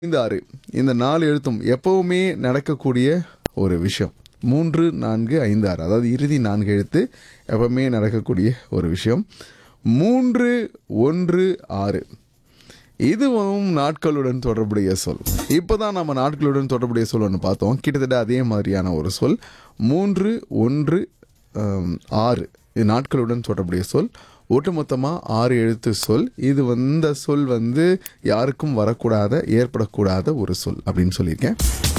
இந்த ஆறு இந்த நாலு எழுத்தும் எப்பவுமே நடக்கக்கூடிய ஒரு விஷயம் மூன்று நான்கு ஐந்து ஆறு அதாவது இறுதி நான்கு எழுத்து எப்பவுமே நடக்கக்கூடிய ஒரு விஷயம் மூன்று ஒன்று ஆறு இதுவும் நாட்களுடன் தொடர்புடைய சொல் இப்போதான் நம்ம நாட்களுடன் தொடர்புடைய சொல் ஒன்று பார்த்தோம் கிட்டத்தட்ட அதே மாதிரியான ஒரு சொல் மூன்று ஒன்று ஆம், ஆறு இது நாட்களுடன் தொடர்புடைய சொல் ஒட்டுமொத்தமாக ஆறு எழுத்து சொல் இது வந்த சொல் வந்து யாருக்கும் வரக்கூடாத ஏற்படக்கூடாத ஒரு சொல் அப்படின்னு சொல்லியிருக்கேன்